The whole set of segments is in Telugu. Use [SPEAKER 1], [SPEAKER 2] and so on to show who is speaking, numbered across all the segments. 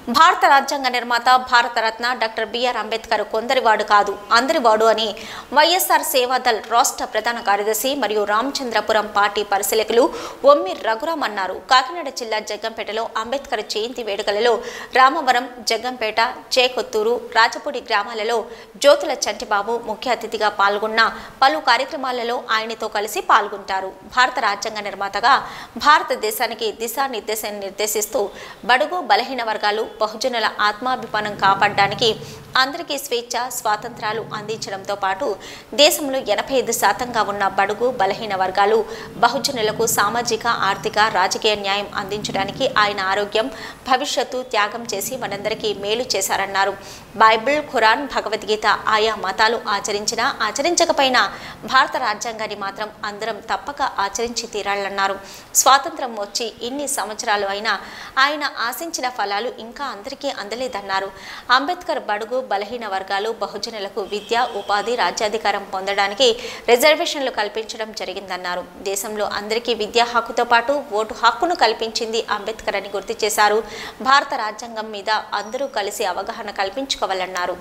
[SPEAKER 1] భారత రాజ్యాంగ నిర్మాత భారతరత్న డాక్టర్ బిఆర్ అంబేద్కర్ కొందరివాడు కాదు అందరివాడు అని వైఎస్ఆర్ సేవాదల్ రాష్ట్ర ప్రధాన కార్యదర్శి మరియు రామచంద్రపురం పార్టీ పరిశీలకులు ఒమ్మి రఘురాం అన్నారు కాకినాడ జిల్లా జగ్గంపేటలో అంబేద్కర్ జయంతి వేడుకలలో రామవరం జగ్గంపేట చేకొత్తూరు రాజపూడి గ్రామాలలో జ్యోతుల చంటిబాబు ముఖ్య అతిథిగా పాల్గొన్న పలు కార్యక్రమాలలో ఆయనతో కలిసి పాల్గొంటారు భారత రాజ్యాంగ నిర్మాతగా భారతదేశానికి దిశానిర్దేశం నిర్దేశిస్తూ బడుగు బలహీన వర్గాలు బహుజనుల ఆత్మాభిమానం కాపాడడానికి అందరికీ స్వేచ్ఛ స్వాతంత్రాలు అందించడంతో పాటు దేశంలో ఎనభై ఐదు శాతంగా ఉన్న బడుగు బలహీన వర్గాలు బహుజనులకు సామాజిక ఆర్థిక రాజకీయ న్యాయం అందించడానికి ఆయన ఆరోగ్యం భవిష్యత్తు త్యాగం చేసి మనందరికీ మేలు చేశారన్నారు బైబిల్ ఖురాన్ భగవద్గీత ఆయా మతాలు ఆచరించినా ఆచరించకపోయినా భారత రాజ్యాంగాన్ని మాత్రం అందరం తప్పక ఆచరించి తీరాలన్నారు స్వాతంత్రం వచ్చి ఇన్ని సంవత్సరాలు అయినా ఆయన ఆశించిన ఫలాలు ఇంకా అందరికీ అందలేదన్నారు అంబేద్కర్ బడుగు బలహీన వర్గాలు బహుజనులకు విద్య ఉపాధి రాజ్యాధికారం పొందడానికి రిజర్వేషన్లు కల్పించడం జరిగిందన్నారు దేశంలో అందరికీ విద్యా హక్కుతో పాటు ఓటు హక్కును కల్పించింది అంబేద్కర్ అని గుర్తు చేశారు భారత రాజ్యాంగం మీద అందరూ కలిసి అవగాహన కల్పించుకోవాలన్నారు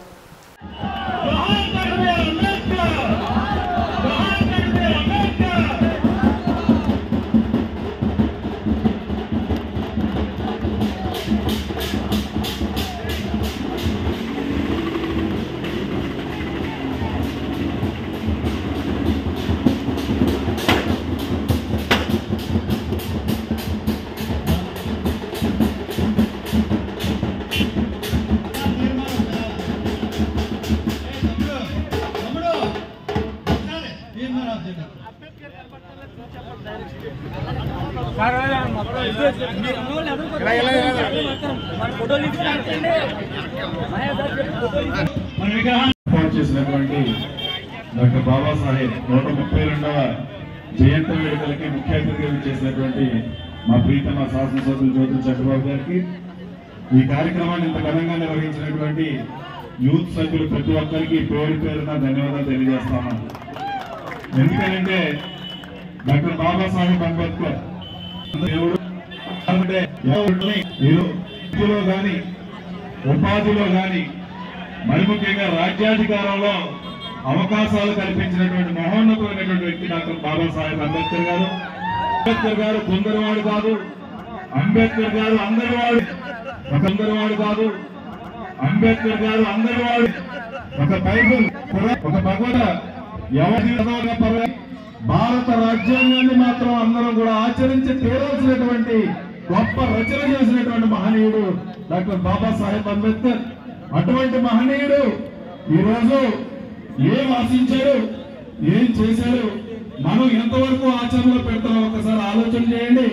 [SPEAKER 2] ఏర్పాటు చేసినటువంటి డాక్టర్ బాబాసాహెబ్ నూట ముప్పై రెండవ జయంతి వేడుకలకి ముఖ్య అతిథిగా చేసినటువంటి మా ప్రీతమ శాసనసభ్యులు జ్యోతి చంద్రబాబు గారికి ఈ కార్యక్రమాన్ని ఇంత ఘనంగా నిర్వహించినటువంటి యూత్ సభ్యులు ప్రతి ఒక్కరికి పేరు పేరున ధన్యవాదాలు తెలియజేస్తాను ఎందుకంటే డాక్టర్ బాబాసాహెబ్ అంబేద్కర్ దేవుడు అంటే ఎవరిని ఏదో వృత్తిలో గాని ఉపాధిలో గాని మరి ముఖ్యంగా రాజ్యాధికారంలో అవకాశాలు కల్పించినటువంటి మహోన్నతమైనటువంటి వ్యక్తి డాక్టర్ బాబాసాహెబ్ అంబేద్కర్ గారు అంబేద్కర్ గారు కొందరివాడు కాదు అంబేద్కర్ గారు అందరివాడు ఒక అందరివాడు కాదు అంబేద్కర్ గారు అందరివాడు ఒక బైబుల్ ఖురాన్, ఒక భగవత ఎవరి చదవగా పర్వాలేదు. భారత రాజ్యాంగాన్ని మాత్రం అందరం కూడా ఆచరించి తీరాల్సినటువంటి గొప్ప రచన చేసినటువంటి మహనీయుడు డాక్టర్ బాబాసాహెబ్ అంబేద్కర్ అటువంటి మహనీయుడు ఈరోజు ఏం ఆశించాడు ఏం చేశాడు మనం ఎంతవరకు ఆచరణలో పెడతాం ఒకసారి ఆలోచన చేయండి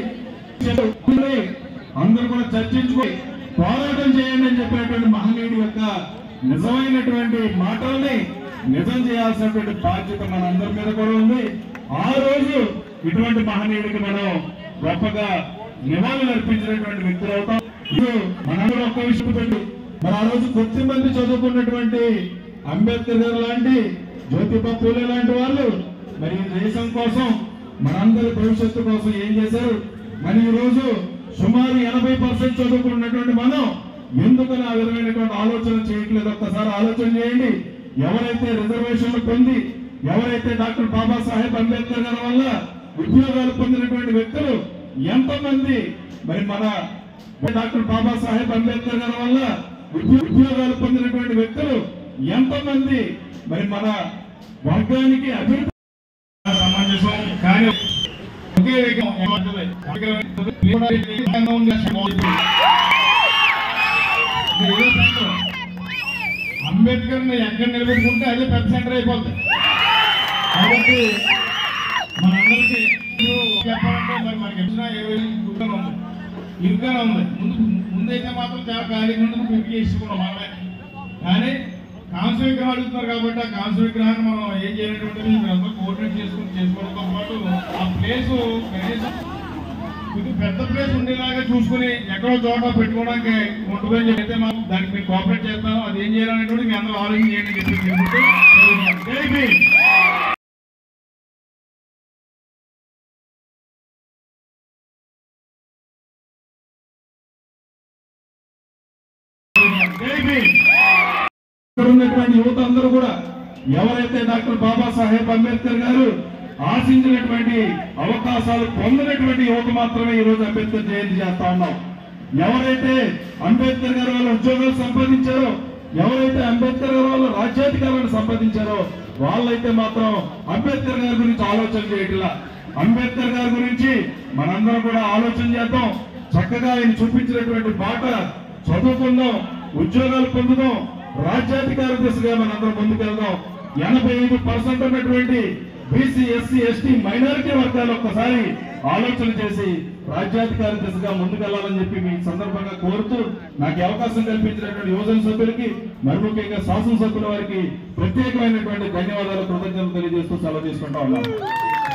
[SPEAKER 2] అందరూ కూడా చర్చించుకొని పోరాటం చేయండి అని చెప్పినటువంటి మహనీయుడి యొక్క నిజమైనటువంటి మాటల్ని నిజం చేయాల్సినటువంటి బాధ్యత మన అందరి మీద కూడా ఉంది ఆ రోజు ఇటువంటి మహనీయుడికి మనం గొప్పగా నివాళులు అర్పించినటువంటి వ్యక్తులు అవుతాం ఇది మనందరూ ఒక్క విషయం పెట్టు మరి ఆ రోజు కొద్ది మంది చదువుకున్నటువంటి అంబేద్కర్ గారు లాంటి జ్యోతిబా పూలే లాంటి వాళ్ళు మరి ఈ దేశం కోసం మనందరి భవిష్యత్తు కోసం ఏం చేశారు మరి ఈ రోజు సుమారు ఎనభై పర్సెంట్ చదువుకున్నటువంటి మనం ఎందుకని ఆ విధమైనటువంటి ఆలోచన చేయట్లేదు ఒక్కసారి ఆలోచన చేయండి ఎవరైతే రిజర్వేషన్లు పొంది ఎవరైతే డాక్టర్ బాబాసాహెబ్ అంబేద్కర్ గారి వల్ల ఉద్యోగాలు పొందినటువంటి వ్యక్తులు ఎంతమంది మరి మన డాక్టర్ బాబాసాహెబ్ అంబేద్కర్ గారి వల్ల ఉద్యో- ఉద్యోగాలు పొందినటువంటి వ్యక్తులు ఎంతమంది మరి మన వర్గానికి అభివృద్ధి సమంజసం కానీ ఒకే రకం ఏమంటుంది? ఏకంగా ఉంది అసలు బాగుంటుంది. ఇది ఏదో సెంటర్. అంబేద్కర్ ని ఎక్కడ నిలబెట్టుకుంటే అదే పెద్ద సెంటర్ అయిపోతుంది కాబట్టి మనందరికీ ఇప్పుడు చెప్పాలంటే మరి మనకి ఎప్పుడైనా ఇరవై ఇరుగ్గానే ఉంది ఇరుగ్గానే ఉంది ముందు ముందైతే మాత్రం చాలా ఖాళీగా ఉండదు పిప్పి చేసుకున్నాం మనమే కానీ కాంస్య విగ్రహం అడుగుతున్నారు కాబట్టి ఆ కాంస్య విగ్రహాన్ని మనం ఏం చేయనటువంటిది మీరందరూ కోఆర్డినేట్ చేసుకుని చేసుకోవడంతో పాటు ఆ ప్లేస్ కనీసం ఇది పెద్ద ప్లేస్ ఉండేలాగా చూసుకుని ఎక్కడో చోట పెట్టుకోవడానికి ఉంటుందని చెప్పి అయితే మనం దానికి మీరు కోఆపరేట్ చేస్తాం అది ఏం చేయాలనేటువంటి మీ అందరూ ఆలోచన చేయండి అని చెప్పి జై భీమ్ జై భీమ్. ఇక్కడ ఉన్నటువంటి యువత అందరూ కూడా ఎవరైతే డాక్టర్ బాబాసాహెబ్ అంబేద్కర్ గారు ఆశించినటువంటి అవకాశాలు పొందినటువంటి యువత మాత్రమే ఈ రోజు అంబేద్కర్ జయంతి చేస్తా ఉన్నాం ఎవరైతే అంబేద్కర్ గారు వాళ్ళ ఉద్యోగాలు సంపాదించారో ఎవరైతే అంబేద్కర్ గారు వాళ్ళ రాజ్యాధికారాన్ని సంపాదించారో వాళ్ళైతే మాత్రం అంబేద్కర్ గారి గురించి ఆలోచన చేయట్లా అంబేద్కర్ గారి గురించి మనందరం కూడా ఆలోచన చేద్దాం చక్కగా ఆయన చూపించినటువంటి బాట చదువుకుందాం ఉద్యోగాలు పొందుదాం రాజ్యాధికార దిశగా మనందరం ముందుకెళ్దాం ఎనభై ఐదు పర్సెంట్ ఉన్నటువంటి బీసీ ఎస్సీ ఎస్టీ మైనారిటీ వర్గాలు ఒక్కసారి ఆలోచన చేసి రాజ్యాధికార దిశగా ముందుకెళ్లాలని చెప్పి మీ సందర్భంగా కోరుతూ నాకు ఈ అవకాశం కల్పించినటువంటి యువజన సభ్యులకి మరి ముఖ్యంగా శాసనసభ్యుల వారికి ప్రత్యేకమైనటువంటి ధన్యవాదాలు కృతజ్ఞతలు తెలియజేస్తూ సెలవు తీసుకుంటా ఉన్నాను